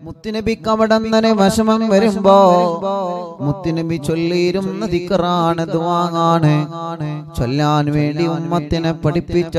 മുത്തുനബിക്ക് അവിടെ തന്നെ വിഷമം വരുമ്പോ മുത്തുനബി ചൊല്ലിയിരുന്ന ദിക്കറാണ് ദുവാങ്ങാണ് ചൊല്ലാൻ വേണ്ടി ഉമ്മത്തിനെ പഠിപ്പിച്ച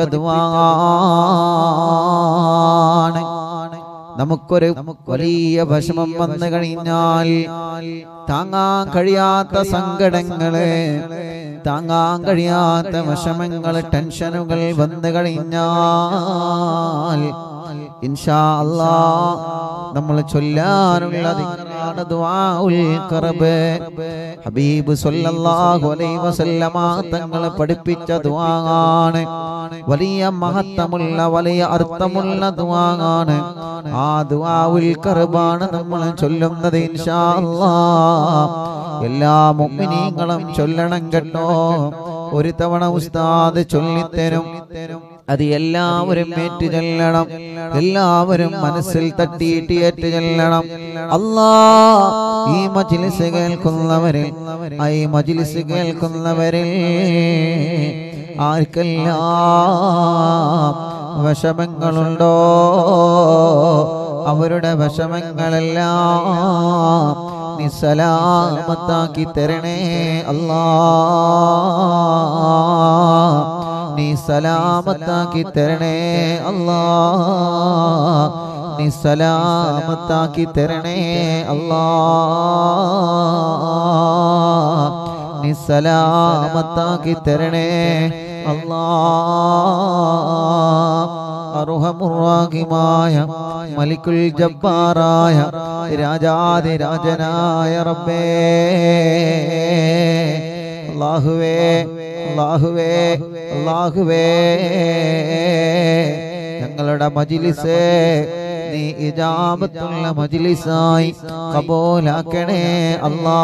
ദുവാങ്ങാണ് നമുക്കൊരു വലിയ വിഷമം വന്നു കഴിഞ്ഞാൽ താങ്ങാൻ കഴിയാത്ത സങ്കടങ്ങള് താങ്ങാൻ കഴിയാത്ത വിഷമങ്ങൾ ടെൻഷനുകൾ വന്നു കഴിഞ്ഞാൽ ഇൻഷാ അല്ലാ നമ്മൾ ചൊല്ലാനുള്ള ദിക്റാണ് ദുആഉൽ ഖർബ് ഹബീബ് സല്ലല്ലാഹു അലൈഹി വസല്ലമ തങ്ങൾ പഠിപ്പിച്ച ദുആണ് വലിയ മഹത്വമുള്ള വലിയ അർത്ഥമുള്ള ദുആണ് ആ ദുആഉൽ ഖർബാണ് നമ്മൾ ചൊല്ലുന്നത് ഇൻഷാ അല്ലാ എല്ലാ മുഅ്മിനീങ്ങളും ചൊല്ലണം കേട്ടോ ഒരു തവണ ഉസ്താദ് ചൊല്ലിത്തരും അത് എല്ലാവരും ഏറ്റു ചെല്ലണം എല്ലാവരും മനസ്സിൽ തട്ടിയിട്ട് ഏറ്റു ചെല്ലണം അല്ലാ ഈ മജിലിസ് കേൾക്കുന്നവരിൽ ആ ഈ മജിലിസ് കേൾക്കുന്നവരിൽ ആർക്കെല്ലാം വിഷമങ്ങളുണ്ടോ അവരുടെ വിഷമങ്ങളെല്ലാം നിസലാമത്താക്കി തരണേ അല്ലാ നീ സലാമത്താക്കി തരണേ അല്ലാ നീ സലാമത്താക്കി തരണേ അല്ലാ നീ സലാമത്താക്കി തരണേ അല്ലാ അർഹമുറാഹിമായ മലിക്കുൽ ജബ്ബാറായ രാജാതിരാജനായ റബ്ബേ അല്ലാഹുവേ അല്ലാഹുവേ അല്ലാഹുവേ ഞങ്ങളുടെ മജിലിസ് നീ ഇജാബത്തുള്ള മജിലിസായി കബൂലാക്കണേ അല്ലാ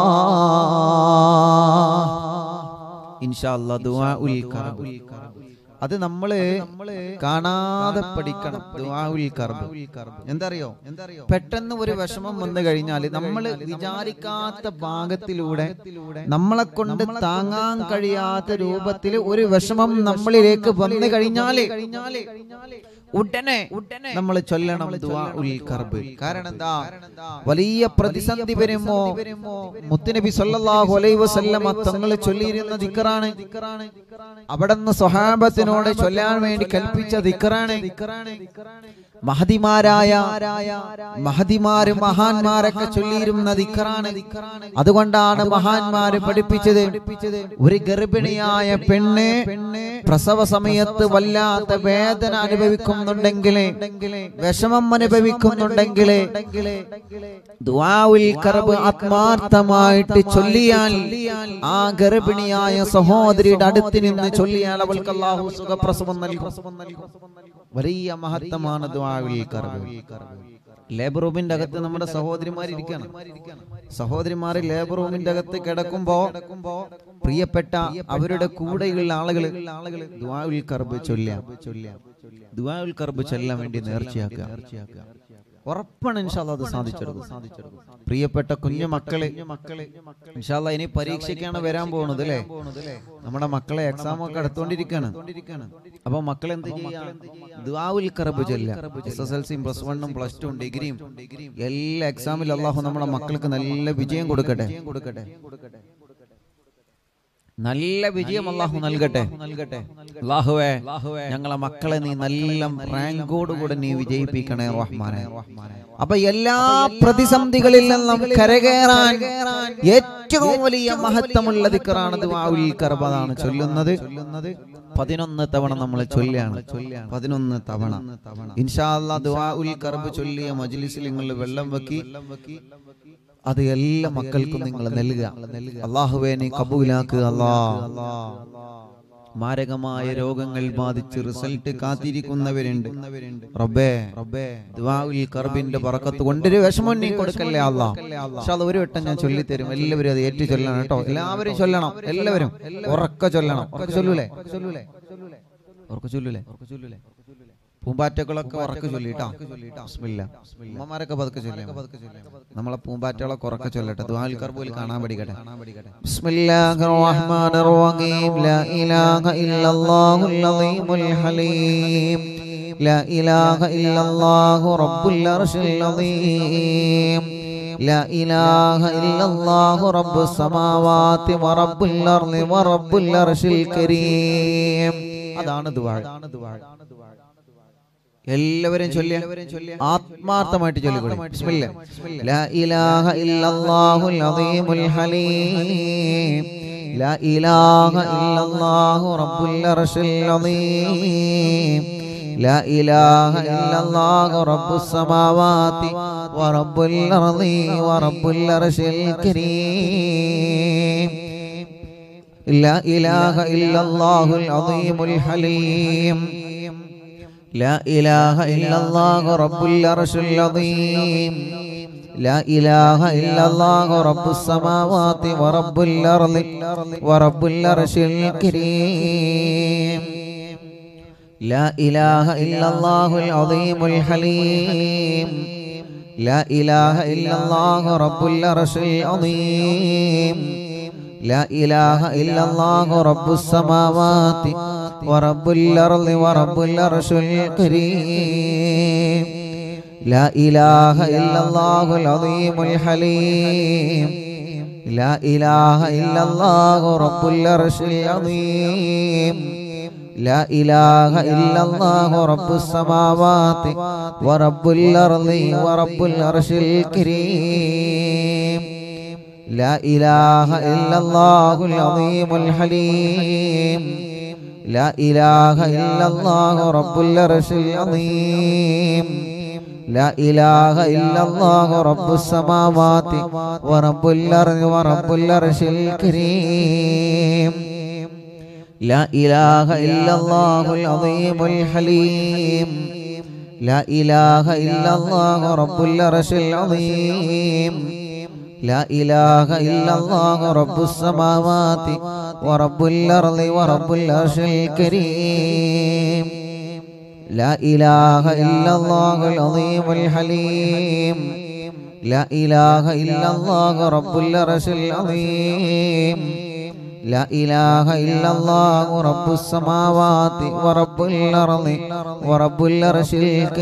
ഇൻഷാ അല്ലാ ദുആ ഉൽ കറബ് അത് നമ്മള് കാണാതെ പഠിക്കണം ദുആഉൽ കർബ് എന്തറിയോ പെട്ടെന്ന് ഒരു വിഷമം വന്നു കഴിഞ്ഞാൽ നമ്മൾ വിചാരിക്കാത്ത ഭാഗത്തിലൂടെ നമ്മളെ കൊണ്ട് താങ്ങാൻ കഴിയാത്ത രൂപത്തിൽ ഒരു വിഷമം നമ്മളിലേക്ക് വന്നു കഴിഞ്ഞാല് ഉടനെ നമ്മൾ ചൊല്ലണം ദുആഉൽ കർബ് കാരണം എന്താ വലിയ പ്രതിസന്ധി വരുമ്പോ മുത്തുനബി സല്ലല്ലാഹു അലൈഹി വസല്ലമ തങ്ങൾ ചൊല്ലിയിരുന്ന ദിക്റാണ് അവിടുന്ന് സ്വഹാബത്തിനോട് ചൊല്ലാൻ വേണ്ടി കൽപ്പിച്ച ദിക്റാണ് മഹതിമാരായ മഹതിമാര് മഹാന്മാരൊക്കെ ചൊല്ലിയിരുന്ന ദിക്റാണ് അതുകൊണ്ടാണ് മഹാന്മാര് പഠിപ്പിച്ചത് ഒരു ഗർഭിണിയായ പെണ്ണ് പ്രസവ സമയത്ത് വല്ലാത്ത വേദന അനുഭവിക്കുന്നുണ്ടെങ്കിൽ വിഷമം അനുഭവിക്കുന്നുണ്ടെങ്കിൽ ദുആഉൽ കർബ് ആത്മാർത്ഥമായിട്ട് ചൊല്ലിയാൽ ആ ഗർഭിണിയായ സഹോദരിയുടെ അടുത്ത് നിന്ന് ചൊല്ലിയാൽ അവൾക്ക് അല്ലാഹു സുഖപ്രസവം നൽകും വലിയ മഹത്വമാണ് ദുആഉൽ കർബ് ലേബർ റൂമിന്റെ അകത്ത് നമ്മുടെ സഹോദരിമാർ ഇരിക്കുകയാണ് സഹോദരിമാർ ലേബർ റൂമിന്റെ അകത്ത് കിടക്കുമ്പോ പ്രിയപ്പെട്ട അവരുടെ കൂടെയുള്ള ആളുകൾ ദുആഉൽ കർബ് ചൊല്ലാം ദുആഉൽ കർബ് ചൊല്ലാൻ വേണ്ടി നേർച്ചയാക്കുക ഉറപ്പാണ് ഇൻഷാല്ല അത് സാധിച്ചെടുക്കും പ്രിയപ്പെട്ട കുഞ്ഞു മക്കളെ ഇൻഷാല്ല ഇനി പരീക്ഷയ്ക്കാണ് വരാൻ പോകുന്നത് അല്ലേ നമ്മുടെ മക്കളെ എക്സാം ഒക്കെ എടുത്തോണ്ടിരിക്കാണ് അപ്പൊ മക്കൾ എന്ത് ചെയ്യാ ദുആഉൽ കറബ് ചൊല്ല എസ് എസ് എൽ സിയും പ്ലസ് വണ്ണും പ്ലസ് ടു ഡിഗ്രിയും എല്ലാ എക്സാമിലും അള്ളാഹു നമ്മുടെ മക്കൾക്ക് നല്ല വിജയം കൊടുക്കട്ടെ കൊടുക്കട്ടെ നല്ല വിജയം അള്ളാഹു നൽകട്ടെ നൽകട്ടെ അള്ളാഹുവേ ഞങ്ങളെ മക്കളെ നീ നല്ല റാങ്കോട് കൂടെ നീ വിജയിപ്പിക്കണേ റഹ്മാനെ അപ്പൊ എല്ലാ പ്രതിസന്ധികളിൽ നിന്നും കരകയറാൻ ഏറ്റവും വലിയ മഹത്വമുള്ള ദിക്കറാണ് ദുആഉൽ കർബ് അതാണ് ചൊല്ലുന്നത് പതിനൊന്ന് തവണ നമ്മൾ ചൊല്ലാണ് പതിനൊന്ന് തവണ ഇൻഷാ അല്ലാ ദുആഉൽ കർബ് ചൊല്ലിയ മജ്ലിസിൽ നിങ്ങൾ വെള്ളം വെക്കി അത് എല്ലാ മക്കൾക്കും നിങ്ങൾ നൽകുക അള്ളാഹുവേ നീ കബൂലാക്കുക അല്ലാ മാരകമായ രോഗങ്ങൾ ബാധിച്ച് റിസൾട്ട് കാത്തിരിക്കുന്നവരുണ്ട് റബ്ബേ റബ്ബേ ദുആഉൽ കർബിന്റെ ബറക്കത്ത് കൊണ്ടൊരു വിഷമം നീ കൊടുക്കല്ലേ അല്ലാ പക്ഷെ അത് ഒരു വട്ടം ഞാൻ ചൊല്ലിത്തരും എല്ലാവരും അത് ഏറ്റു ചൊല്ലണം കേട്ടോ എല്ലാവരും ചൊല്ലണം എല്ലാവരും ഉറക്ക ചൊല്ലണം ഉറക്ക ചൊല്ലൂലേ ചൊല്ലൂലേ ഉറക്ക ചൊല്ലൂലേ ഉറക്ക ചൊല്ലൂലേ പൂമ്പാറ്റകളൊക്കെ ഉറക്കെ ചൊല്ലിട്ടാ ബിസ്മില്ലാ ഉമ്മമാരൊക്കെ പതുക്കെ ചൊല്ലിയാ നമ്മളെ പൂമ്പാറ്റകളൊക്കെ ഉറക്കെ ചൊല്ലട്ടെ ദുആൽ കർബൂൽ കാണാൻ പഠിക്കട്ടെ ബിസ്മില്ലാഹിർ റഹ്മാനിർ റഹീം ലാ ഇലാഹ ഇല്ലല്ലാഹുൽ അലീമുൽ ഹലീം لا إله إلا الله رب العرش العظيم لا إله إلا الله رب السماوات ورب الأرض ورب العرش الكريم അതാണ് ദുആ എല്ലാവരും ചൊല്ലിയ ആത്മാർത്ഥമായിട്ട് ചൊല്ലിക്കൊള്ളു ബിസ്മില്ലാ ലാ ഇലാഹ ഇല്ലല്ലാഹുൽ അദീമുൽ ഹലീം ലാ ഇലാഹ ഇല്ലല്ലാഹു റബ്ബുൽ അർശിൽ അദീം لا إله إلا الله رب السماوات ورب الأرض ورب العرش الكريم لا إله إلا الله العظيم الحليم لا إله إلا الله رب العرش العظيم لا إله إلا الله رب السماوات ورب الأرض ورب العرش الكريم لا إله إلا الله العظيم الحليم لا إله إلا الله رب العرش العظيم لا إله إلا الله رب السماوات ورب الأرض ورب العرش الكريم لا إله إلا الله العظيم الحليم لا إله إلا الله رب العرش العظيم لا إله إلا الله رب السماوات ورب الأرض ورب العرش الكريم لا إله إلا الله العظيم الحليم لا إله إلا الله رب العرش العظيم لا إله إلا الله رب السماوات ورب الأرض ورب العرش الكريم لا إله إلا الله العظيم الحليم لا إله إلا الله رب العرش العظيم لا إله إلا الله رب السماوات ورب الأرض ورب العرش الكريم لا إله إلا الله العظيم الحليم لا إله إلا الله رب العرش العظيم لا إله إلا الله رب السماوات ورب الأرض ورب العرش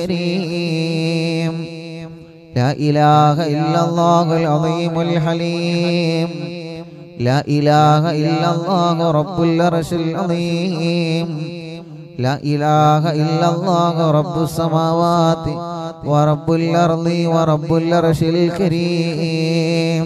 الكريم لا إله إلا الله العظيم الحليم لا إله إلا الله رب العرش العظيم لا إله إلا الله رب السماوات ورب الأرض ورب العرش الكريم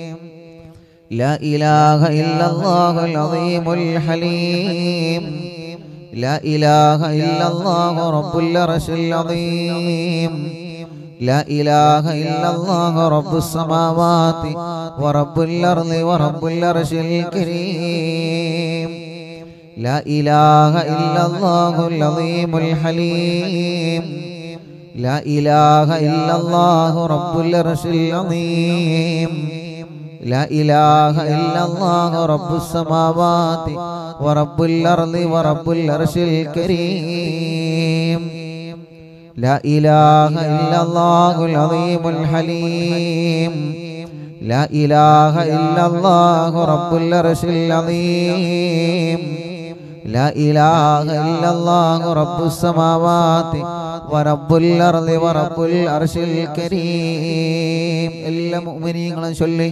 لا إله إلا الله العظيم الحليم لا إله إلا الله رب العرش العظيم لا إله إلا الله رب السماوات ورب الأرض ورب العرش الكريم لا إله إلا الله العظيم الحليم لا إله إلا الله رب العرش العظيم لا إله إلا الله رب السماوات ورب الأرض ورب العرش الكريم لا إله إلا الله العظيم الحليم لا إله إلا الله رب العرش العظيم لا إله إلا الله رب السماوات ورب الأرض ورب العرش الكريم إلا مؤمنين شلي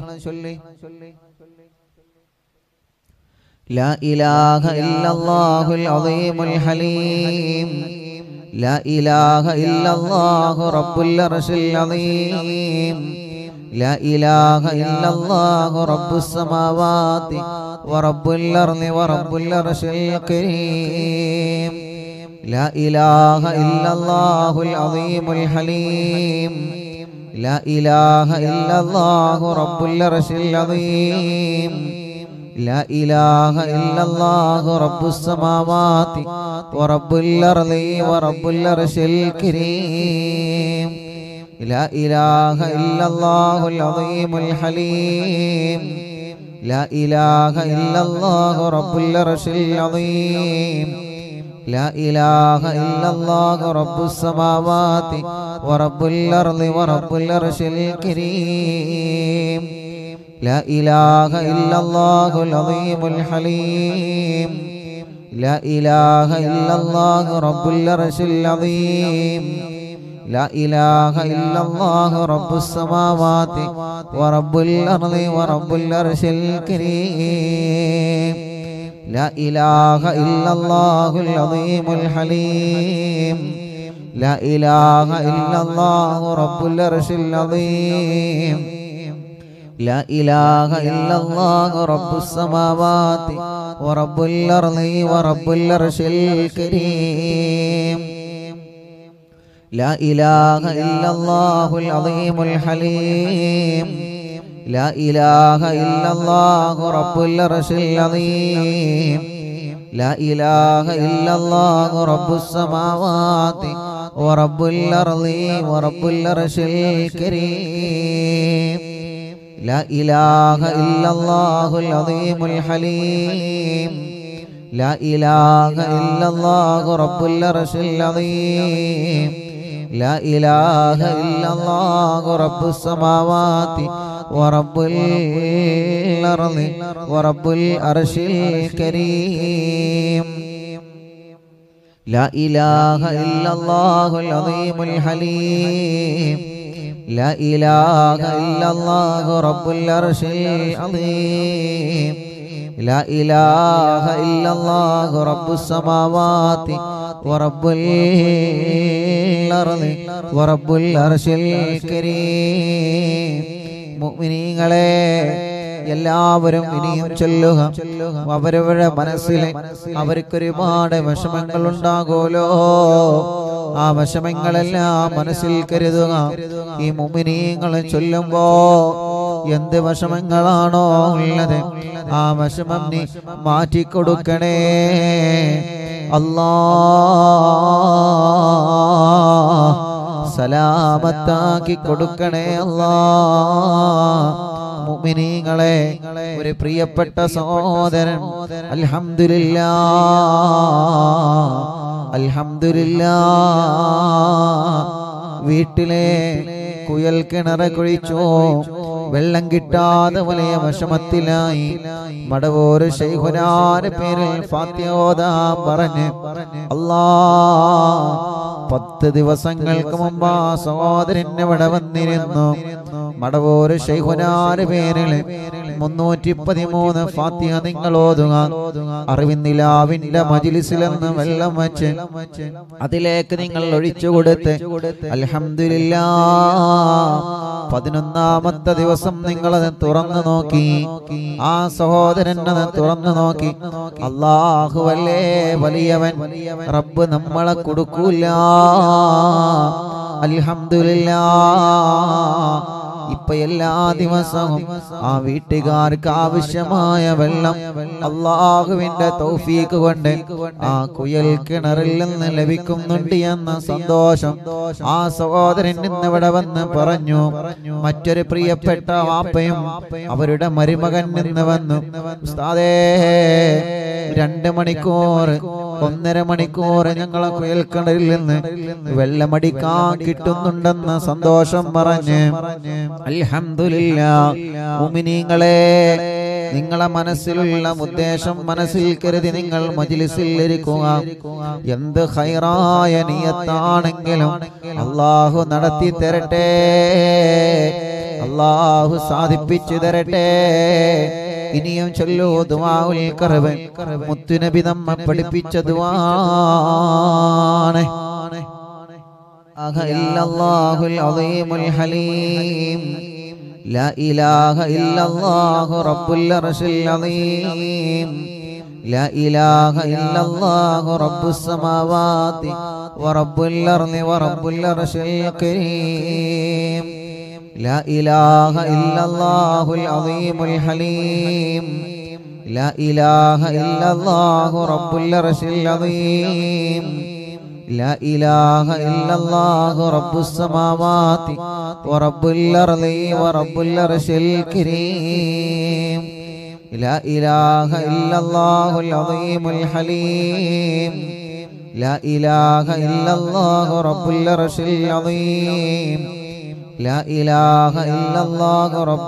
لا إله إلا الله العظيم الحليم لا إله إلا الله رب العرش العظيم لا إله إلا الله رب السماوات ورب الأرض ورب العرش الكريم لا إله إلا الله العظيم الحليم لا إله إلا الله رب العرش العظيم لا إله إلا الله رب السماوات ورب الأرض ورب العرش الكريم لا إله إلا الله العظيم الحليم لا إله إلا الله رب العرش العظيم لا إله إلا الله رب السماوات ورب الأرض ورب العرش الكريم لا إله إلا الله العظيم الحليم لا إله إلا الله رب العرش العظيم لا إله إلا الله رب السماوات ورب الأرض ورب العرش الكريم لا إله إلا الله العظيم الحليم لا إله إلا الله رب العرش العظيم لا إله إلا الله رب السماوات ورب الأرض ورب العرش الكريم لا إله إلا الله العظيم الحليم لا إله إلا الله رب العرش العظيم لا إله إلا الله رب السماوات ورب الأرض ورب العرش الكريم لا إله إلا الله العظيم الحليم لا إله إلا الله رب العرش العظيم لا إله إلا الله رب السماوات ورب الأرض ورب العرش الكريم لا إله إلا الله العظيم الحليم لا إله إلا الله رب العرش العظيم لا إله إلا الله رب السماوات ورب الأرض ورب العرش الكريم മുഅ്മിനീങ്ങളെ എല്ലാവരും ഇനിയും ചൊല്ലുക അവരവരുടെ മനസ്സിലെ അവർക്ക് ഒരുപാട് വിഷമങ്ങൾ ഉണ്ടാകുമല്ലോ ആ വിഷമങ്ങളെല്ലാം മനസ്സിൽ കരുതുക ഈ മുമിനീങ്ങൾ ചൊല്ലുമ്പോ എന്ത് വിഷമങ്ങളാണോ ഉള്ളത് ആ വിഷമം നീ മാറ്റിക്കൊടുക്കണേ അല്ലാ സലാമത്താക്കി കൊടുക്കണേ അല്ലാ മുഅ്മിനീങ്ങളെ ഒരു പ്രിയപ്പെട്ട സഹോദരൻ അൽഹംദുലില്ലാ അൽഹംദുലില്ലാ വീട്ടിലെ കുയൽ കിണറ് കുഴിച്ചു വെള്ളം കിട്ടാതെ വലിയ വിഷമത്തിലായി മടവൂര് ശൈഖുനാന്റെ പേരിൽ ഫാത്യോദാ പറഞ്ഞ് അല്ലാ പത്ത് ദിവസങ്ങൾക്ക് മുമ്പ് ആ സഹോദരൻ ഇവിടെ വന്നിരുന്നു മടവൂര് ശൈഖുനാന്റെ പേരിൽ മുന്നൂറ്റി പതിമൂന്ന് ഫാത്തിയ നിങ്ങൾ ഓതുക അറിവിന്ദിലാവിന്റെ മജിലിസിലെന്ന് വെള്ളം വെച്ച് അതിലേക്ക് നിങ്ങൾ ഒഴിച്ചു കൊടുത്ത് അൽഹംദുലില്ലാ പതിനൊന്നാമത്തെ ദിവസം നിങ്ങളത് തുറന്നു നോക്കി ആ സഹോദരൻ അത് തുറന്നു നോക്കി അള്ളാഹുവല്ലേ വലിയവൻ റബ്ബ് നമ്മളെ കൊടുക്കൂല അൽഹംദുലില്ലാ ഇപ്പൊ എല്ലാ ദിവസവും ആ വീട്ടുകാർക്ക് ആവശ്യമായ വെള്ളം അള്ളാഹുവിന്റെ തൗഫീക്ക് കൊണ്ട് ആ കുയൽ കിണറിൽ നിന്ന് ലഭിക്കുന്നുണ്ട് എന്ന സന്തോഷം ആ സഹോദരൻ ഇന്ന് ഇവിടെ വന്ന് പറഞ്ഞു മറ്റൊരു പ്രിയപ്പെട്ട വാപ്പയും അവരുടെ മരുമകൻ നിന്ന് വന്നു ഉസ്താദേ രണ്ട് മണിക്കൂർ ഒന്നര മണിക്കൂർ ഞങ്ങളെ കുയൽക്കിണറിൽ നിന്ന് വെള്ളമടിക്കാൻ കിട്ടുന്നുണ്ടെന്ന സന്തോഷം പറഞ്ഞ് അൽഹംദുലില്ലാ മുഅ്മിനീങ്ങളെ നിങ്ങളെ മനസ്സിലുള്ള ഉദ്ദേശം മനസ്സിൽ കരുതി നിങ്ങൾ മജിലിസിൽ ഇരിക്കുക എന്ത് ഹൈറായ നിയത്താണെങ്കിലും അള്ളാഹു നടത്തി തരട്ടെ അള്ളാഹു സാധിപ്പിച്ചു തരട്ടെ ഇനിയും ചൊല്ലൂ ദുആഉൽ കറബ് മുത്തുനബി നമ്മ പഠിപ്പിച്ച ദുആണ് അഹ ഇല്ലല്ലാഹുൽ അളീമുൽ ഹലീം لا إله إلا الله رب العرش العظيم لا إله إلا الله رب السماوات ورب الأرض ورب العرش الكريم لا إله إلا الله العظيم الحليم لا إله إلا الله رب العرش العظيم لا إله إلا الله رب السماوات ورب الأرض ورب العرش الكريم لا إله إلا الله العظيم الحليم لا إله إلا الله رب العرش العظيم لا إله إلا الله رب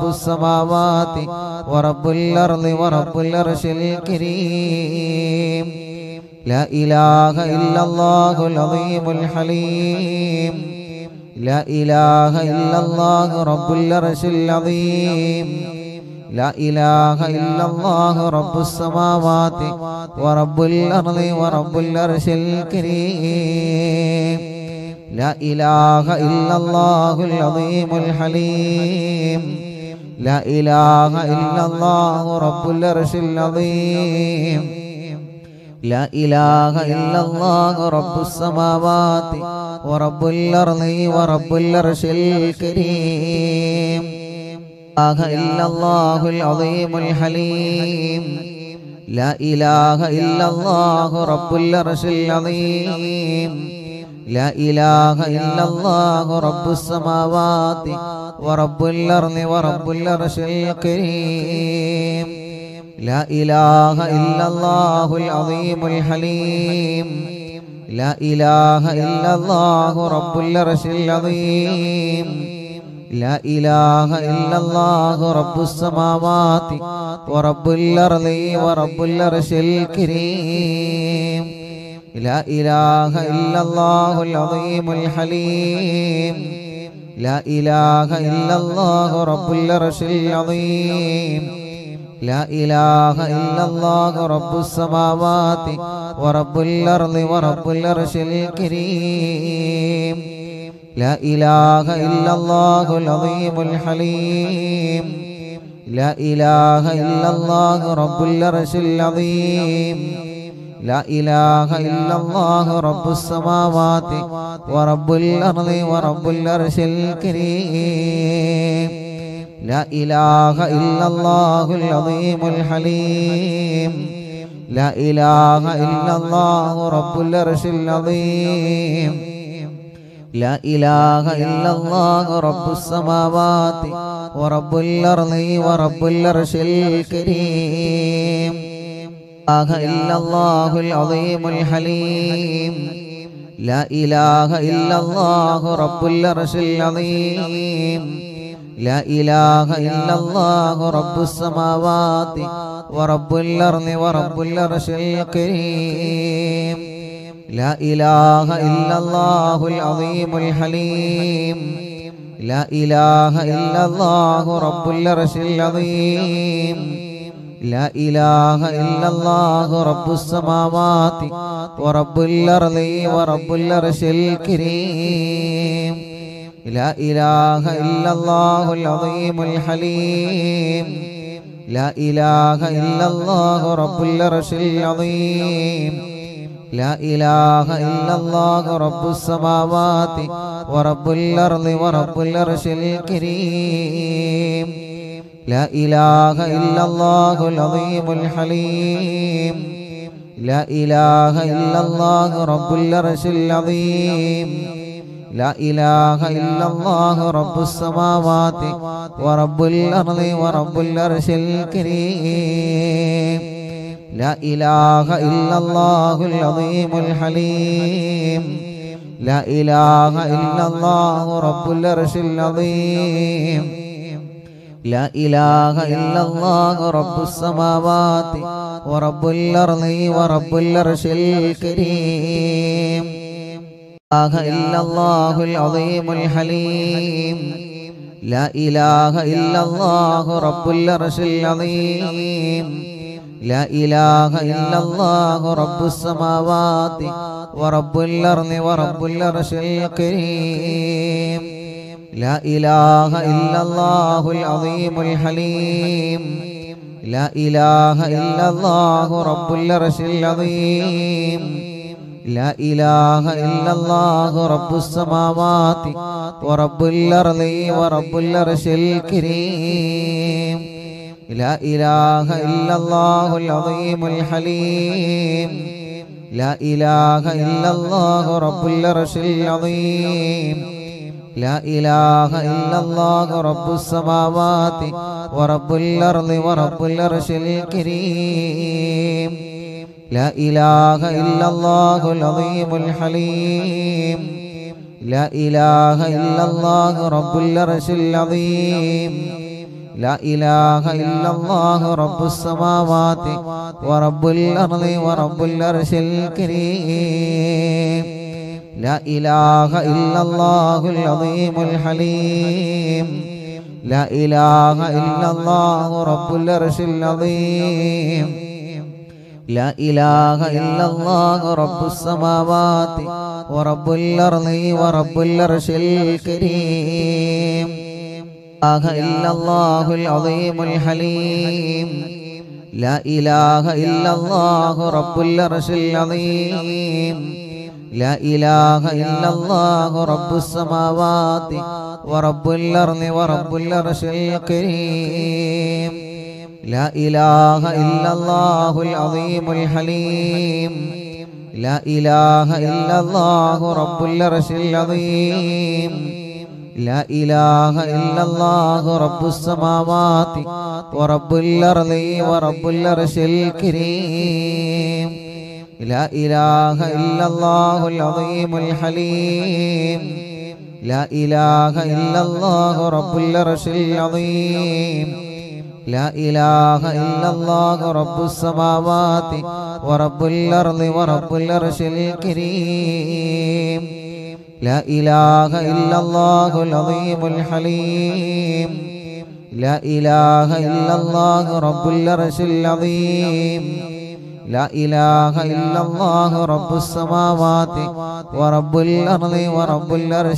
السماوات ورب الأرض ورب العرش الكريم لا إله إلا الله العظيم الحليم لا إله إلا الله رب العرش العظيم لا إله إلا الله رب السماوات ورب الأرض ورب العرش الكريم لا إله إلا الله العظيم الحليم لا إله إلا الله رب العرش العظيم لا إله إلا الله رب السماوات ورب الأرض ورب العرش الكريم لا إله إلا الله العظيم الحليم لا إله إلا الله رب العرش العظيم لا إله إلا الله رب السماوات ورب الأرض ورب العرش الكريم لا إله إلا الله العظيم الحليم لا إله إلا الله رب العرش العظيم لا إله إلا الله رب السماوات ورب الأرض ورب العرش الكريم لا إله إلا الله العظيم الحليم لا إله إلا الله رب العرش العظيم لا إله إلا الله رب السماوات ورب الأرض ورب العرش الكريم لا إله إلا الله العظيم الحليم لا إله إلا الله رب العرش العظيم لا إله إلا الله رب السماوات ورب الأرض ورب العرش الكريم لا إله إلا الله العظيم الحليم لا إله إلا الله رب العرش العظيم لا إله إلا الله رب السماوات ورب الأرض ورب العرش الكريم لا إله إلا الله العظيم الحليم لا إله إلا الله رب العرش العظيم لا إله إلا الله رب السماوات ورب الأرض ورب العرش الكريم لا إله إلا الله العظيم الحليم لا إله إلا الله رب العرش العظيم لا إله إلا الله رب السماوات ورب الأرض ورب العرش الكريم لا إله إلا الله العظيم الحليم لا إله إلا الله رب العرش العظيم لا إله إلا الله رب السماوات ورب الأرض ورب العرش الكريم لا إله إلا الله العظيم الحليم لا إله إلا الله رب العرش العظيم لا إله إلا الله رب السماوات ورب الأرض ورب العرش الكريم لا إله إلا الله العظيم الحليم لا إله إلا الله رب العرش العظيم لا إله إلا الله رب السماوات ورب الأرض ورب العرش الكريم لا إله إلا الله العظيم الحليم لا إله إلا الله رب العرش العظيم لا إله إلا الله رب السماوات ورب الأرض ورب العرش الكريم لا إله إلا الله العظيم الحليم لا إله إلا الله رب العرش العظيم لا إله إلا الله رب السماوات ورب الأرض ورب العرش الكريم لا إله إلا الله العظيم الحليم لا إله إلا الله رب العرش العظيم لا إله إلا الله رب السماوات ورب الأرض ورب العرش الكريم لا إله إلا الله العظيم الحليم لا إله إلا الله رب العرش العظيم لا إله إلا الله رب السماوات ورب الأرض ورب العرش الكريم لا إله إلا الله العظيم الحليم لا إله إلا الله رب العرش العظيم لا إله إلا الله رب السماوات ورب الأرض ورب العرش الكريم لا إله إلا الله العظيم الحليم لا إله إلا الله رب العرش العظيم لا إله إلا الله رب السماوات ورب الأرض ورب العرش الكريم لا إله إلا الله العظيم الحليم لا إله إلا الله رب العرش العظيم لا إله إلا الله رب السماوات ورب الأرض ورب العرش الكريم لا إله إلا الله العظيم الحليم لا إله إلا الله رب العرش العظيم لا إله إلا الله رب السماوات ورب الأرض ورب العرش الكريم لا إله إلا الله العظيم الحليم لا إله إلا الله رب العرش العظيم لا إله إلا الله رب السماوات ورب الأرض ورب العرش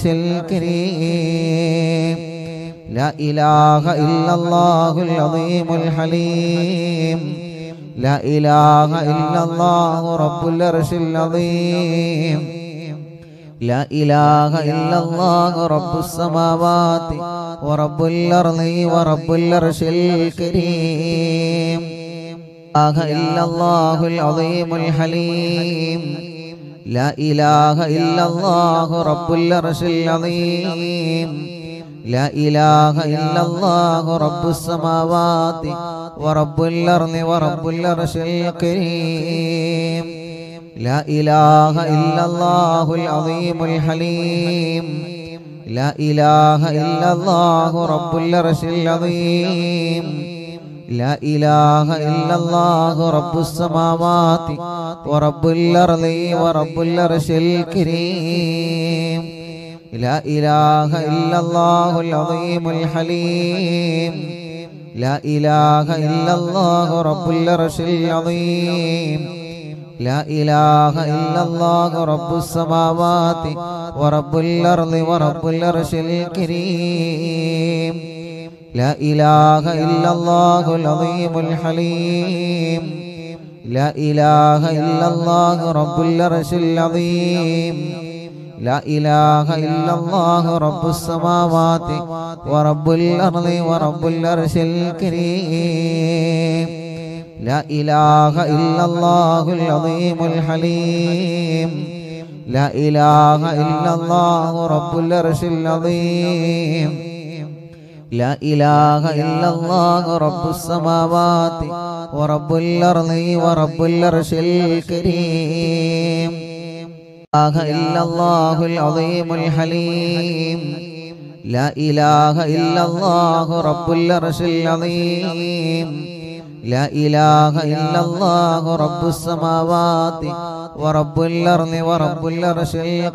الكريم لا إله إلا الله العظيم الحليم لا إله إلا الله رب العرش العظيم لا إله إلا الله رب السماوات ورب الأرض ورب العرش الكريم لا إله إلا الله العظيم الحليم لا إله إلا الله رب العرش العظيم لا إله إلا الله رب السماوات ورب الأرض ورب العرش الكريم لا إله إلا الله العظيم الحليم لا إله إلا الله رب العرش العظيم لا إله إلا الله رب السماوات ورب الأرض ورب العرش الكريم لا إله إلا الله العظيم الحليم لا إله إلا الله رب العرش العظيم لا إله إلا الله رب السماوات ورب الأرض ورب العرش الكريم لا إله إلا الله العظيم الحليم لا إله إلا الله رب العرش العظيم لا إله إلا الله رب السماوات ورب الأرض ورب العرش الكريم لا إله إلا الله العظيم الحليم لا إله إلا الله رب العرش العظيم لا إله إلا الله رب السماوات ورب الأرض ورب العرش الكريم لا إله إلا الله العظيم الحليم لا إله إلا الله رب العرش العظيم لا إله إلا الله رب السماوات ورب الأرض ورب العرش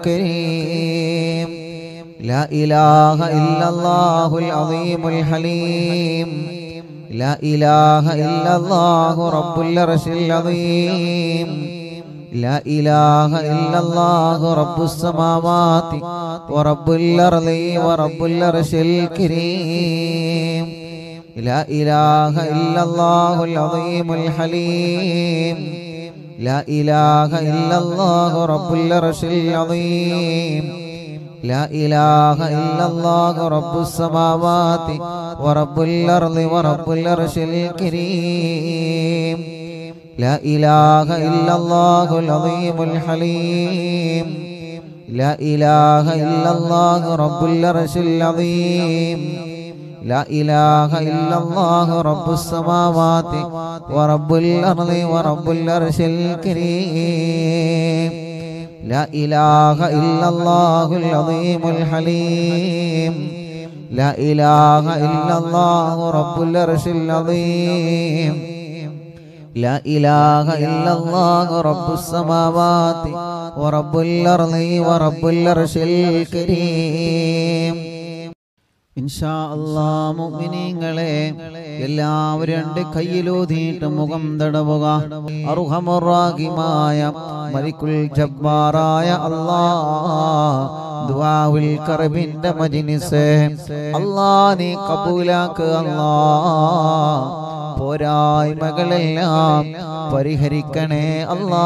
الكريم لا إله إلا الله العظيم الحليم لا إله إلا الله رب العرش العظيم لا إله إلا الله رب السماوات ورب الأرض ورب العرش الكريم لا إله إلا الله العظيم الحليم لا إله إلا الله رب العرش العظيم لا إله إلا الله رب السماوات ورب الأرض ورب العرش الكريم لا إله إلا الله العظيم الحليم لا إله إلا الله رب العرش العظيم لا إله إلا الله رب السماوات ورب الأرض ورب العرش الكريم لا إله إلا الله العظيم الحليم لا إله إلا الله رب العرش العظيم لا إله إلا الله رب السماوات ورب الأرض ورب العرش الكريم ഇൻഷാ അല്ലാ മുഅ്മിനീങ്ങളെ എല്ലാവരും രണ്ട് കയ്യിലൂതിയിട്ട് മുഖം തടവുക അർഹമുറാഹിമായ മലിക്കുൽ ജബ്ബാറായ അല്ലാ ദുആഉൽ കറബിന്റെ മജ്ലിസ് അല്ലാ നീ കബൂലാക്ക് അല്ലാ പോരായ്മകളെല്ലാം പരിഹരിക്കണേ അല്ലാ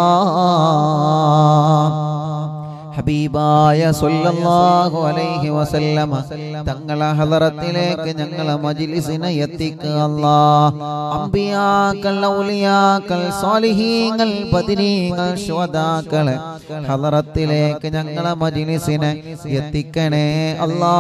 ഹബീബായ സല്ലല്ലാഹു അലൈഹി വസല്ലമ തങ്ങളെ ഹദറത്തിലേക്ക് ഞങ്ങളെ മജ്ലിസിനെ എത്തിക്കുക അല്ലാ അംബിയാക്കൾ ഔലിയാക്കൾ സ്വാലിഹീങ്ങൾ ബദരീങ്ങൾ ശുഹദാക്കളെ ഹദറത്തിലേക്ക് ഞങ്ങളെ മജ്ലിസിനെ എത്തിക്കണേ അല്ലാ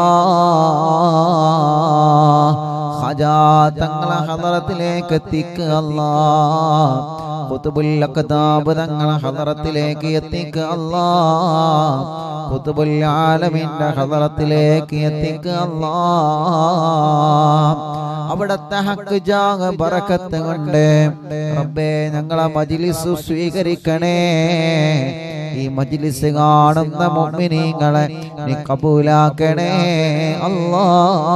ഖജാ തങ്ങളെ ഹദറത്തിലേക്ക് എത്തിക്കുക അല്ലാ കുത്തുബുൽ അക്താബ് തങ്ങളെ ഹദറത്തിലേക്ക് എത്തിക്കുക അല്ലാ കുത്തുബുൽ ആലമിന്റെ ഹദറത്തിലേക്ക് എത്തിക്കുക അല്ലാ അവിടത്തെ ഹക്ക് ജാഗ ബറക്കത്ത് കൊണ്ട് റബ്ബേ ഞങ്ങളെ മജ്ലിസ് സ്വീകരിക്കണേ ഈ മജ്ലിസ് കാണുന്ന മുഅ്മിനീങ്ങളെ നീ കബൂലാക്കണേ അല്ലാ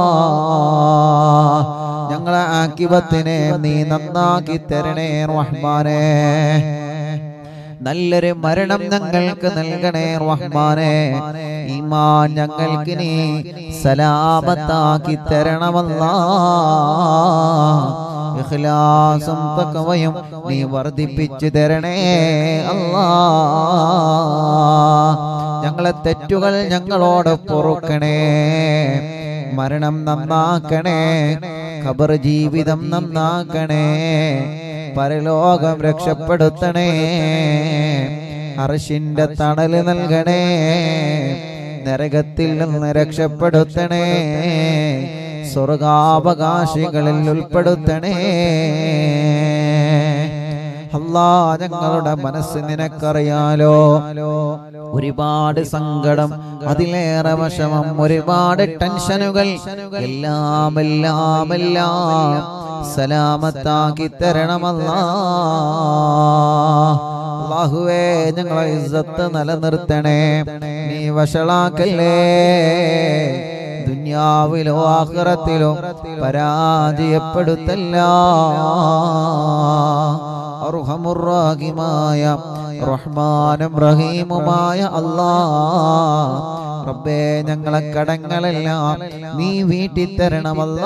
ഞങ്ങളെ ആക്കിബത്തിനെ നീ നന്നാക്കി തരണേ റഹ്മാനെ നല്ലൊരു മരണം ഞങ്ങൾക്ക് നൽകണേ റഹ്മാനെ ഈമാൻ ഞങ്ങൾക്ക് നീ സലാമത്താക്കി തരണമല്ല ഇഖ്ലാസും തഖ്വയും നീ വർദ്ധിപ്പിച്ചു തരണേ അല്ലാ ഞങ്ങളെ തെറ്റുകൾ ഞങ്ങളോട് പൊറുക്കണേ മരണം നന്നാക്കണേ ഖബർ ജീവിതം നന്നാക്കണേ പരലോകം രക്ഷപ്പെടുത്തണേ അർഷിന്റെ തണല് നൽകണേ നരകത്തിൽ നിന്ന് രക്ഷപ്പെടുത്തണേ സ്വർഗാവകാശികളിൽ ഉൾപ്പെടുത്തണേ അല്ലാ ഞങ്ങളുടെ മനസ്സ് നിനക്കറിയാലോ ഒരുപാട് സങ്കടം അതിലേറെ വിഷമം ഒരുപാട് ടെൻഷനുകൾ എല്ലാം എല്ലാം എല്ലാം സലാമത്താക്കി തരണമല്ല അല്ലാഹുവേ ഞങ്ങളെ ഇസ്സത്ത് നിലനിർത്തണേ നീ വഷളാക്കല്ലേ ദുനിയാവിലോ ആഖിറത്തിലോ പരാജയപ്പെടുത്തല്ല അർഹമുറാഹിമായ റഹ്മാനും റഹീമുമായ അല്ലാ റബ്ബേ ഞങ്ങളെ കടങ്ങളെല്ലാം നീ വീട്ടി തരണമല്ല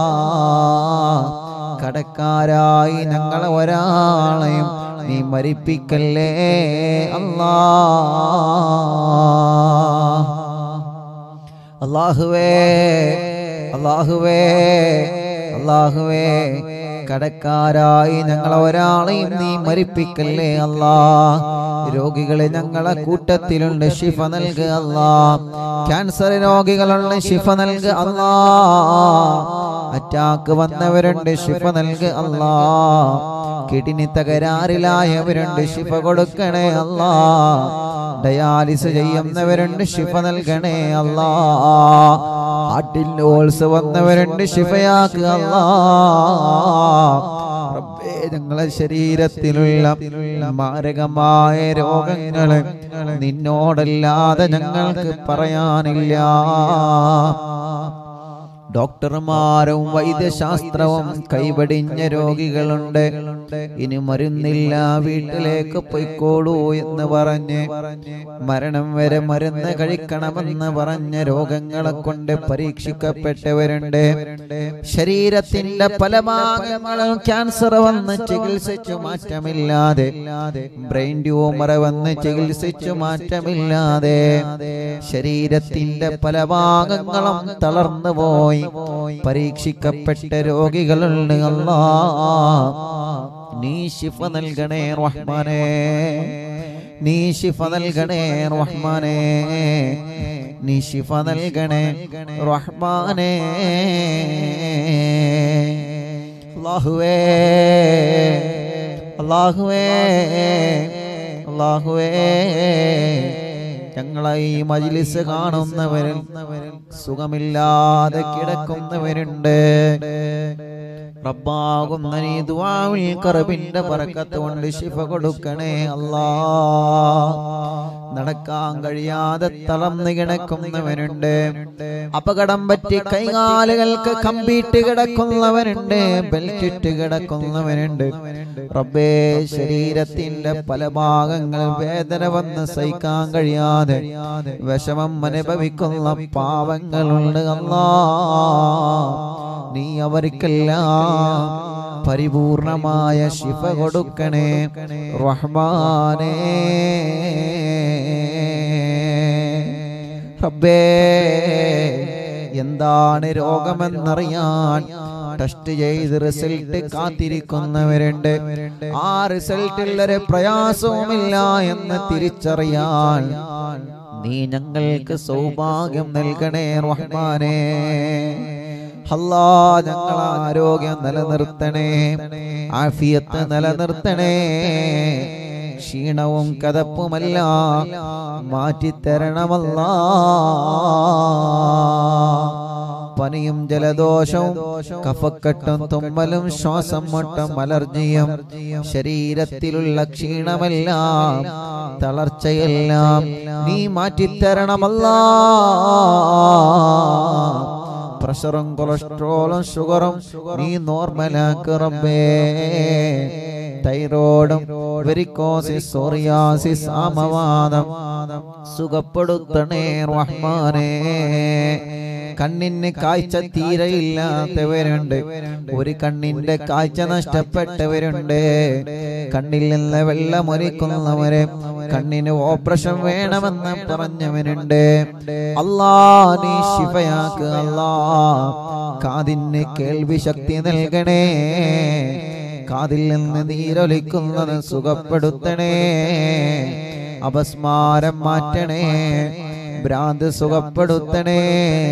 കടക്കാരായി ഞങ്ങളെ ഒരാളെയും നീ മരിപ്പിക്കല്ലേ അല്ലാ അള്ളാഹുവേ അള്ളാഹുവേ അള്ളാഹുവേ കടക്കാരായി ഞങ്ങളെ ഒരാളെയും നീ മരിപ്പിക്കല്ലേ അല്ലാ രോഗികളെ ഞങ്ങളെ കൂട്ടത്തിലുണ്ട് ശിഫ നൽകുക അല്ലാ ക്യാൻസർ രോഗികളുണ്ട് ശിഫ നൽകുക അല്ലാ അറ്റാക്ക് വന്നവരുണ്ട് ശിഫ നൽകുക അല്ലാ കിഡ്നി തകരാറിലായവരുണ്ട് ശിഫ കൊടുക്കണേ അല്ലാ ഡയാലിസ് ചെയ്യുന്നവരുണ്ട് ശിഫ നൽകണേ അല്ലാ ഹാർട്ടിൽ ഓൾസ് വന്നവരുണ്ട് ശിഫയാക്കുക അല്ലാ റബ്ബേ ഞങ്ങളെ ശരീരത്തിലുള്ള മാരകമായ രോഗങ്ങള് നിന്നോടല്ലാതെ ഞങ്ങൾക്ക് പറയാനില്ല ഡോക്ടർമാരും വൈദ്യശാസ്ത്രവും കൈവടിഞ്ഞ രോഗികളുണ്ട് ഇനി മരുന്നില്ല വീട്ടിലേക്ക് പൊയ്ക്കോളൂ എന്ന് പറഞ്ഞ് മരണം വരെ മരുന്ന് കഴിക്കണമെന്ന് പറഞ്ഞ രോഗങ്ങളെ കൊണ്ട് പരീക്ഷിക്കപ്പെട്ടവരുണ്ട് ശരീരത്തിന്റെ പല ഭാഗങ്ങളും ക്യാൻസർ വന്ന് ചികിത്സിച്ചു മാറ്റമില്ലാതെ ബ്രെയിൻ ട്യൂമർ വന്ന് ചികിത്സിച്ചു മാറ്റമില്ലാതെ ശരീരത്തിന്റെ പല ഭാഗങ്ങളും തളർന്നു പോയി പരീക്ഷിക്കപ്പെട്ട രോഗികളുണ്ട് അല്ലാ നീ ശിഫ നൽകണേ റഹ്മാനേ നീ ശിഫ നൽകണേ റഹ്മാനേ നീ ശിഫ നൽകണേ റഹ്മാനേ അല്ലാഹുവേ അല്ലാഹുവേ അല്ലാഹുവേ ഞങ്ങളെ ഈ മജിലിസ് കാണുന്നവരിൽ സുഖമില്ലാതെ കിടക്കുന്നവരുണ്ട് റബ്ബാകുന്ന നീ ദുആവിൽ കറബിന്റെ ബറക്കത്ത് കൊണ്ട് ശിഫ കൊടുക്കണേ അല്ലാ നടക്കാൻ കഴിയാതെ തളർന്നു കിടക്കുന്നവനുണ്ട് അപകടം പറ്റി കൈകാലുകൾക്ക് കമ്പിയിട്ട് കിടക്കുന്നവനുണ്ട് ബെൽറ്റിട്ട് കിടക്കുന്നവനുണ്ട് റബ്ബേ ശരീരത്തിന്റെ പല ഭാഗങ്ങൾ വേദന വന്ന് സഹിക്കാൻ കഴിയാതെ വിഷമം അനുഭവിക്കുന്ന പാവങ്ങളുണ്ട് അല്ലാ നീ അവർക്കെല്ലാം പരിപൂർണമായ ശിഫ കൊടുക്കണേ റഹ്മാനേ റബ്ബേ എന്താണ് രോഗമെന്നറിയാൻ ടെസ്റ്റ് ചെയ്ത് റിസൾട്ട് കാത്തിരിക്കുന്നവരുണ്ട് ആ റിസൾട്ടിൽ ഒരു പ്രയാസവുമില്ല എന്ന് തിരിച്ചറിയാൻ നീ ഞങ്ങൾക്ക് സൗഭാഗ്യം നൽകണേ റഹ്മാനേ അല്ലാ ഞങ്ങൾ ആരോഗ്യം നിലനിർത്തണേ ആഫിയത്ത് നിലനിർത്തണേ ക്ഷീണവും കതപ്പുമല്ല മാറ്റിത്തരണമല്ല പനിയും ജലദോഷവും കഫക്കെട്ടും തുമ്മലും ശ്വാസം മുട്ടും അലർജിയും ശരീരത്തിലുള്ള ക്ഷീണമെല്ലാം തളർച്ചയെല്ലാം നീ മാറ്റിത്തരണമല്ല പ്രഷറും കൊളസ്ട്രോളും ഷുഗറും നീ നോർമലാക്ക് റബ്ബേ തൈറോയിഡും വെരിക്കോസിസ് സോറിയാസിസ് ആമവാദം സുഖപ്പെടുത്തണേ റഹ്മാനേ കണ്ണിന് കാഴ്ച തീരെയില്ലാത്തവരുണ്ട് ഒരു കണ്ണിന്റെ കാഴ്ച നഷ്ടപ്പെട്ടവരുണ്ട് കണ്ണിൽ നിന്ന് വെള്ളമൊലിക്കുന്നവരെ കണ്ണിന് ഓപ്പറേഷൻ വേണമെന്ന് പറഞ്ഞവനുണ്ട് അല്ലാ നീ ശിഫയാക്ക് അല്ലാ കാതിന് കേൾവി ശക്തി നൽകണേ കാതിൽ നിന്ന് നീരൊലിക്കുന്നത് സുഖപ്പെടുത്തണേ അപസ്മാരം മാറ്റണേ ഭ്രാന്ത് സുഖപ്പെടുത്തണേ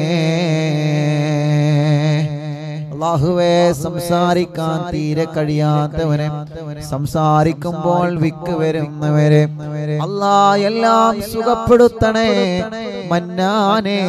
അള്ളാഹുവേ സംസാരിക്കാൻ തീരെ കഴിയാത്തവനെ സംസാരിക്കുമ്പോൾ വിക്ക് വരുന്നവരെ അല്ലാ എല്ലാം സുഖപ്പെടുത്തണേ മന്നാനേ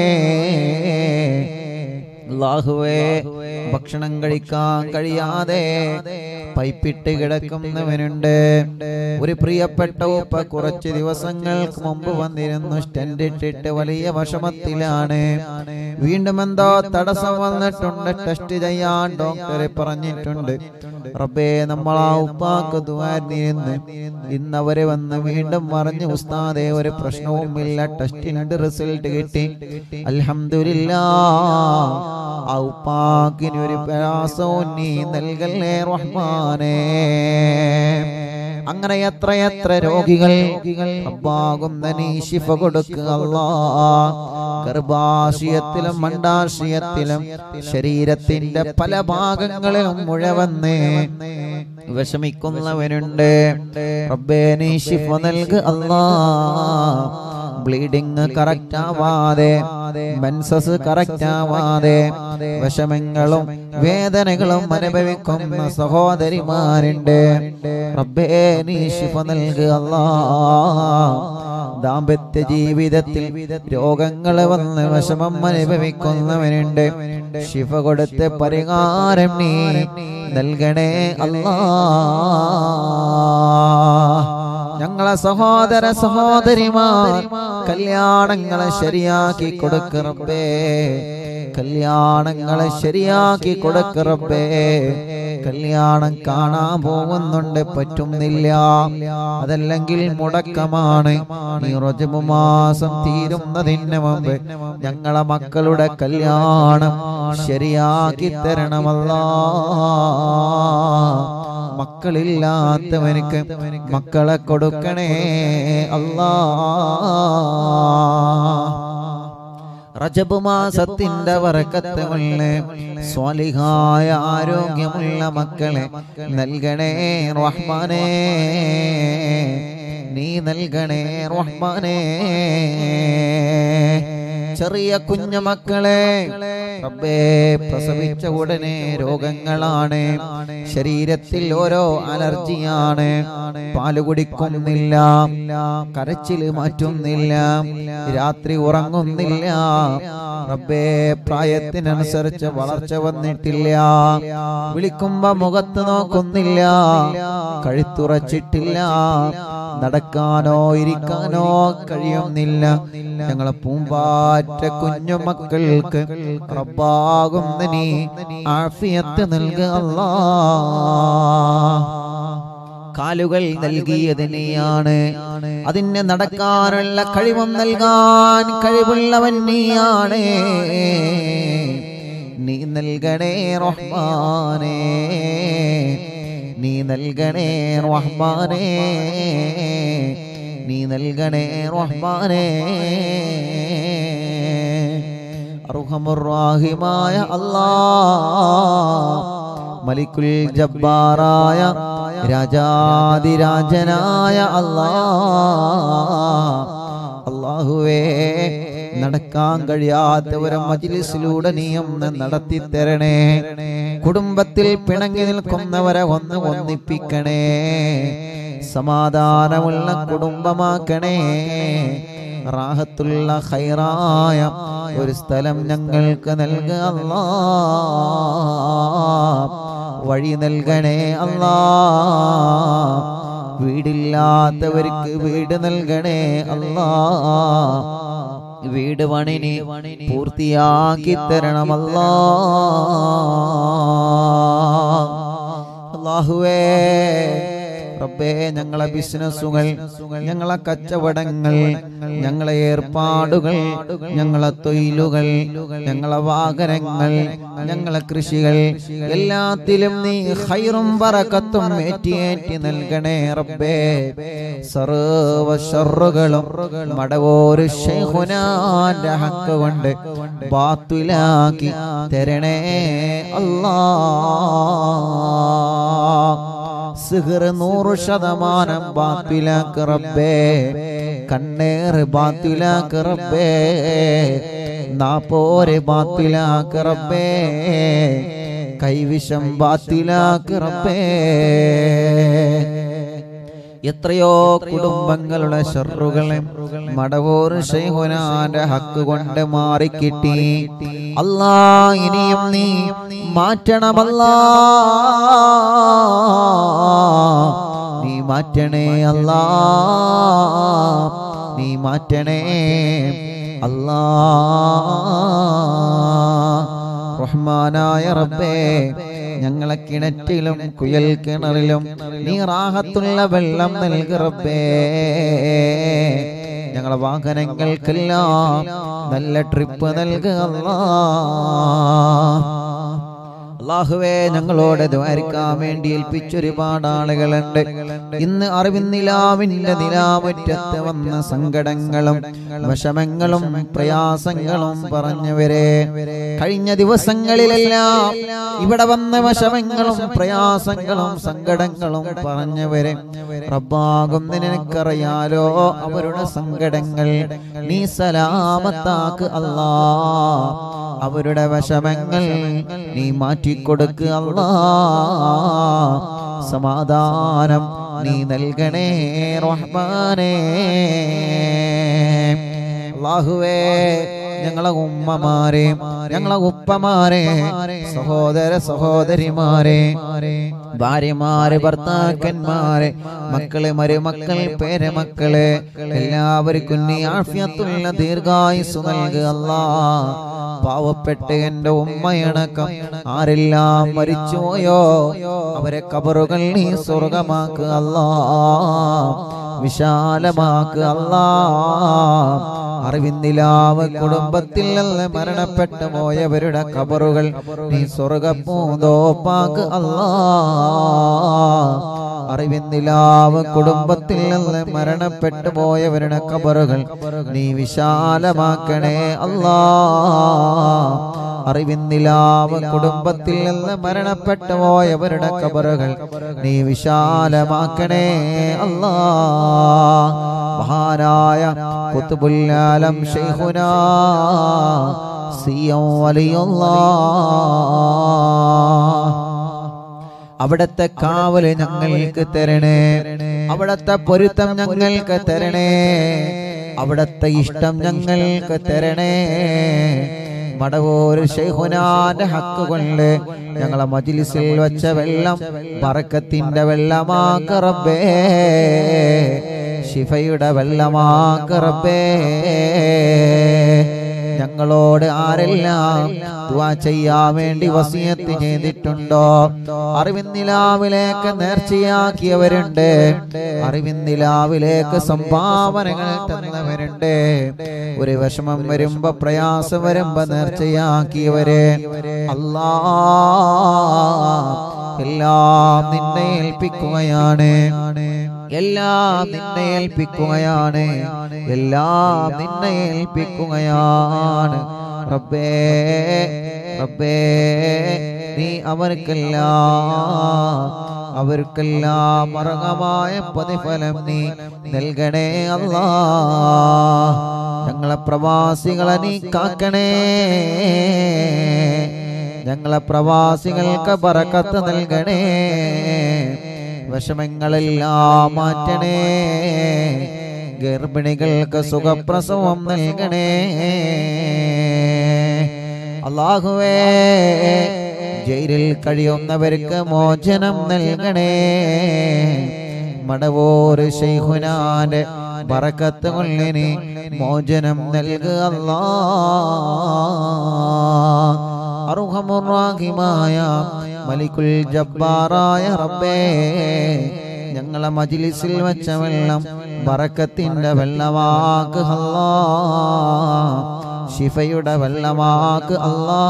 അള്ളാഹുവേ ഭക്ഷണം കഴിക്കാൻ കഴിയാതെ പൈപ്പിട്ട് കിടക്കുന്നവനുണ്ട് ഒരു പ്രിയപ്പെട്ട ഉപ്പ കുറച്ച് ദിവസങ്ങൾക്ക് മുമ്പ് വന്നിരുന്നു സ്റ്റെൻഡ് ഇട്ടിട്ട് വലിയ വിഷമത്തിലാണ് വീണ്ടും എന്തോ തടസ്സം വന്നിട്ടുണ്ട് ടെസ്റ്റ് ചെയ്യാൻ ഡോക്ടറെ പറഞ്ഞിട്ടുണ്ട് റബ്ബേ നമ്മൾ ആ ഉപ്പാക്ക് ദുവാരിന്ന് ഇന്ന് അവര് വന്ന് വീണ്ടും പറഞ്ഞു ഉസ്താദെ ഒരു പ്രശ്നവുമില്ല ടെസ്റ്റിന്റെ റിസൾട്ട് കിട്ടി അൽഹംദുലില്ലാ ആ ഉപ്പാക്കിന് ഒരു പ്രയാസവും നീ നൽകല്ലേ റഹ്മാനേ അങ്ങനെ എത്ര എത്ര രോഗികൾ റബ്ബാകുന്ന നീ ശിഫ കൊടുക്കുക അല്ലാ ഗർഭാശയത്തിലും മണ്ടാശയത്തിലും ശരീരത്തിന്റെ പല ഭാഗങ്ങളിലും മുഴവന്ന് വിഷമിക്കുന്നവനുണ്ട് റബ്ബേ നീ ശിഫ നൽക അല്ലാ ബ്ലീഡിങ് കറക്റ്റ് ആവാതെ മെൻസസ് കറക്റ്റ് ആവാതെ വിഷമങ്ങളും വേദനകളും അനുഭവിക്കുന്ന സഹോദരിമാരുണ്ട് റബ്ബേ നീ ശിഫ നൽകുക അല്ലാ ദാമ്പത്യ ജീവിതത്തിൽ രോഗങ്ങൾ വന്ന് വിഷമം അനുഭവിക്കുന്നവനുണ്ട് ശിഫ കൊടുത്ത് പരിഹാരം നീ നൽകണേ അല്ലാ ഞങ്ങളെ സഹോദര സഹോദരിമാർ കല്യാണങ്ങളെ ശരിയാക്കി കൊടുക്കറബേ കല്യാണങ്ങളെ ശരിയാക്കി കൊടുക്കറബേ കല്യാണം കാണാൻ പോകുന്നുണ്ട് പറ്റുന്നില്ല അതല്ലെങ്കിൽ മുടക്കമാണ് ഈ റജബ് മാസം തീരുന്നതിന് മുമ്പ് ഞങ്ങളെ മക്കളുടെ കല്യാണം ശരിയാക്കി തരണമല്ലാ മക്കളില്ലാത്തവനക്ക് മക്കളെ കൊടുക്കണേ അല്ലാ റജബ് മാസത്തിന്റെ വറക്കത്ത് കൊണ്ട് സ്വാലിഹായ ആരോഗ്യമുള്ള മക്കളെ നൽകണേ റഹ്മാനേ നീ നൽകണേ റഹ്മാനേ ചെറിയ കുഞ്ഞുമക്കളെ റബ്ബേ പ്രസവിച്ച ഉടനെ രോഗങ്ങളാണ് ശരീരത്തിൽ ഓരോ അലർജിയാണ് പാല് കുടിക്കുന്നില്ല കരച്ചില് മാറ്റുന്നില്ല രാത്രി ഉറങ്ങുന്നില്ല റബ്ബേ പ്രായത്തിനനുസരിച്ച് വളർച്ച വന്നിട്ടില്ല വിളിക്കുമ്പോ മുഖത്ത് നോക്കുന്നില്ല കഴുത്തുറച്ചിട്ടില്ല നടക്കാനോ ഇരിക്കാനോ കഴിയുന്നില്ല ഞങ്ങളെ പൂമ്പാറ്റ കുഞ്ഞുമക്കൾക്ക് റബ്ബാകുന്ന നീ ആഫിയത്ത് നൽകുക അല്ലാ കാലുകൾ നൽകിയതിനെയാണ് അതിന് നടക്കാനുള്ള കഴിവും നൽകാൻ കഴിവുള്ളവൻ നീയാണ് നീ നൽകണേ റഹ്മാനേ നീ നൽകണേ റഹ്മാനേ നീ നൽകണേ റഹ്മാനേ അർഹമുറാഹിമായ അല്ലാ മലിക്കുൽ ജബ്ബാറായ രാജാതിരാജനായ അല്ലാ അള്ളാഹുവേ നടക്കാൻ കഴിയാത്തവരെ മജിലിസിലൂടെ നീ ഒന്ന് നടത്തി തരണേ കുടുംബത്തിൽ പിണങ്ങി നിൽക്കുന്നവരെ ഒന്ന് ഒന്നിപ്പിക്കണേ സമാധാനമുള്ള കുടുംബമാക്കണേ റാഹത്തുള്ള ഹൈറായ ഒരു സ്ഥലം ഞങ്ങൾക്ക് നൽകുക അല്ലാ വഴി നൽകണേ അല്ലാ വീടില്ലാത്തവർക്ക് വീട് നൽകണേ അല്ലാ വീട് പണിനി പൂർത്തിയാക്കി തരണമല്ലാ അല്ലാഹുവേ റബ്ബേ ഞങ്ങളെ ബിസിനസ്സുകൾ ഞങ്ങളെ കച്ചവടങ്ങൾ ഞങ്ങളെ ഏർപ്പാടുകൾ ഞങ്ങളെ തൊഴിലുകൾ ഞങ്ങളെ വാഹനങ്ങൾ ഞങ്ങളെ കൃഷികൾ എല്ലാത്തിലും നീ ഹൈറും പറക്കത്തും ഏറ്റിയേറ്റി നൽകണേ റബ്ബേ സർവ ഷറുകളും മടവോര് ശൈഖുനാന്റെ ഹക്ക് കൊണ്ട് ബാത്തുലാക്കി തരണേ അല്ലാ സിഹർ നൂറ് ശതമാനം ബാത്തിലാക്ക് റബ്ബേ കണ്ണേറ് ബാത്തിലാക്ക് റബ്ബേ നാപ്പോരെ ബാത്തിലാക്ക് റബ്ബേ കൈവിഷം ബാത്തിലാക്ക് റബ്ബേ എത്രയോ കുടുംബങ്ങളുടെ ഷറുകളെ മടവൂർ ഷെയ്ഹുനാന്റെ ഹക്ക് കൊണ്ട് മാറിക്കിട്ടി അല്ലാ ഇനിയും നീ മാറ്റണമല്ലാ നീ മാറ്റണേ അല്ലാ നീ മാറ്റണേ അല്ലാ റഹ്മാനായ റബ്ബേ ഞങ്ങളെ കിണറ്റിലും കുയൽ കിണറിലും നീ റാഹത്തുള്ള വെള്ളം നൽകി റബ്ബേ ഞങ്ങളെ വാഹനങ്ങൾക്കെല്ലാം നല്ല ട്രിപ്പ് നൽകുക അല്ലാ അള്ളാഹുവേ ഞങ്ങളോട് ദ്വാരിക്കാൻ വേണ്ടി ഏൽപ്പിച്ച ഒരുപാട് ആളുകളുണ്ട് ഇന്ന് അറിവിന്നിലാവിന്റെ നിലാമുറ്റത്ത് വന്ന സങ്കടങ്ങളും വിഷമങ്ങളും പ്രയാസങ്ങളും പറഞ്ഞവരെ കഴിഞ്ഞ ദിവസങ്ങളിലെല്ലാം ഇവിടെ വന്ന വിഷമങ്ങളും പ്രയാസങ്ങളും സങ്കടങ്ങളും പറഞ്ഞവരെ റബ്ബാകും നിനക്കറിയാലോ അവരുടെ സങ്കടങ്ങൾ നീ സലാമത്താക്ക് അല്ലാ അവരുടെ വിഷമങ്ങൾ നീ മാറ്റിക്കൊടുക്കുക അല്ലാ സമാധാനം നീ നൽകണേ റഹ്മാനേ അല്ലാഹുവേ ഞങ്ങളെ ഉമ്മമാരെ ഞങ്ങളെ ഉപ്പമാരെ സഹോദര സഹോദരിമാരെ ഭാര്യമാര് ഭർത്താക്കന്മാരെ മക്കള് മരുമക്കൾ പേരമക്കള് എല്ലാവർക്കും നീ ആഫ്യത്തുള്ള ദീർഘായുസ് നൽകുക അല്ലാ പാവപ്പെട്ട് എന്റെ ഉമ്മയടക്കം ആരെല്ലാം മരിച്ചുപോയോ അവരെ കബറുകൾ നീ സ്വർഗമാക്കുക അല്ലാ വിശാലമാക്കുക അല്ലാ അറിവിന്ദിലാവ് കുടുംബത്തിൽ നിന്ന് മരണപ്പെട്ടു പോയവരുടെ കബറുകൾ നീ സ്വർഗപ്പൂന്തോപ്പാക്ക് അല്ലാ അറിവിന്ദിലാവ് കുടുംബത്തിൽ നിന്ന് മരണപ്പെട്ടു പോയവരുടെ കബറുകൾ നീ വിശാലമാക്കണേ അല്ലാ അറിവിന്ദിലാവ് കുടുംബത്തിൽ നിന്ന് മരണപ്പെട്ടു പോയവരുടെ കബറുകൾ നീ വിശാലമാക്കണേ അല്ലാ മഹാനായ കുത്തുബുല്ലാലം ഷെയ്ഖുനാ സിയം അവിടത്തെ കാവല് ഞങ്ങൾക്ക് തരണേ അവിടത്തെ പൊരുത്തം ഞങ്ങൾക്ക് തരണേ അവിടത്തെ ഇഷ്ടം ഞങ്ങൾക്ക് തരണേ മടവൂര് ഷെയ്ഖുനാന്റെ ഹക്ക് കൊണ്ട് ഞങ്ങളെ മജിലിസിൽ വെച്ച വെള്ളം പറക്കത്തിന്റെ വെള്ളമാക്കറബേ ശിഫയുടെ വെള്ളമാക്കറബേ ഞങ്ങളോട് ആരെല്ലാം ദുആ ചെയ്യാൻ വേണ്ടി വസിയത്ത് ചെയ്തിട്ടുണ്ടോ അറിവിന്ദിലാവിലേക്ക് നേർച്ചയാക്കിയവരുണ്ട് അറിവിന്ദിലാവിലേക്ക് സംഭാവനകൾ തന്നവരുണ്ട് ഒരു വിഷമം വരുമ്പോ പ്രയാസം വരുമ്പോ നേർച്ചയാക്കിയവരെ അല്ലാ എല്ലാം നിന്നെ ഏൽപ്പിക്കുകയാണ് എല്ലാം നിന്നെ ഏൽപ്പിക്കുകയാണ് എല്ലാം നിന്നെ ഏൽപ്പിക്കുകയാണ് റബ്ബേ റബ്ബേ നീ അവർക്കെല്ലാം അവർക്കെല്ലാം അർഹമായ പ്രതിഫലം നീ നൽകണേ അല്ലാ ഞങ്ങളെ പ്രവാസികളെ നീ കാക്കണേ ഞങ്ങളെ പ്രവാസികൾക്ക് പറക്കത്ത് നൽകണേ വിഷമങ്ങളെല്ലാം മാറ്റണേ ഗർഭിണികൾക്ക് സുഖപ്രസവം നൽകണേ അള്ളാഹുവേ ജയിലിൽ കഴിയുന്നവർക്ക് മോചനം നൽകണേ മടവൂർ ശൈഖുനാന്റെ ബറക്കത്ത് കൊള്ളിനി മോചനം നൽകുക അല്ലാ അർഹമുറാഹിമായ മലിക്കുൽ ജബ്ബാറായ റബ്ബേ ഞങ്ങളെ മജിലിസിൽ വെച്ച വെള്ളം ബറക്കത്തിന്റെ വെള്ളമാക്ക് അല്ലാ ശിഫയുടെ വെള്ളമാക്ക് അല്ലാ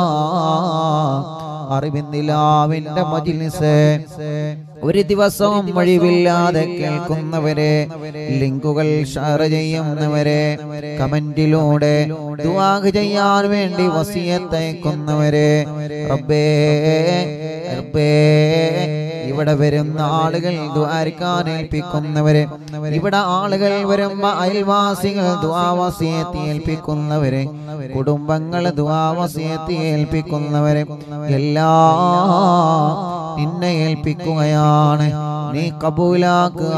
അറിവിന്ദിലാവിന്റെ മജിലിസ് ഒരു ദിവസവും ഒഴിവില്ലാതെ കേൾക്കുന്നവരെ ലിങ്കുകൾ ഷെയർ ചെയ്യുന്നവരെ കമന്റിലൂടെ ദുആഹ് ചെയ്യാൻ വേണ്ടി വസിയത്തയക്കുന്നവരെ റബ്ബേ റബ്ബേ ഇവിടെ വരുന്ന ആളുകൾ ദ്വാരിക്കാൻ ഏൽപ്പിക്കുന്നവരെ ഇവിടെ ആളുകൾ വരുമ്പോ അയൽവാസികൾ ദ്വാവസിയത്തി ഏൽപ്പിക്കുന്നവരെ കുടുംബങ്ങൾ ദ്വാവസിയത്തി ഏൽപ്പിക്കുന്നവരെ എല്ലാം നിന്നെ ഏൽപ്പിക്കുകയാണ് നീ കബൂലാക്കുക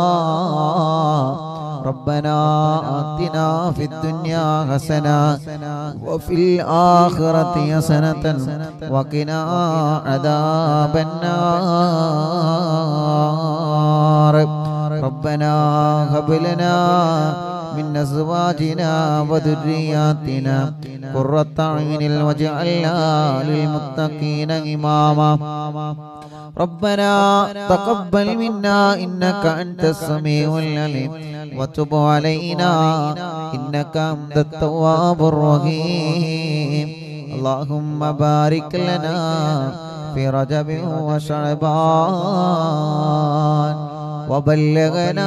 ربنا آتنا في الدنيا حسنة وفي الآخرة حسنة وقنا عذاب النار ربنا هب لنا من أزواجنا وذرياتنا قرة عين واجعلنا للمتقين إماما ربنا تقبل منا إنك أنت السميع العليم وتب علينا إنك أنت التواب الرحيم اللهم بارك لنا في رجب وشعبان وبلغنا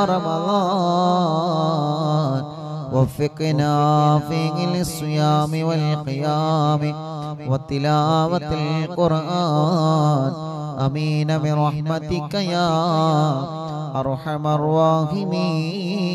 رمضان وفقنا فيه للصيام والقيام وتلاوة القرآن أمين برحمتك يا أرحم الراحمين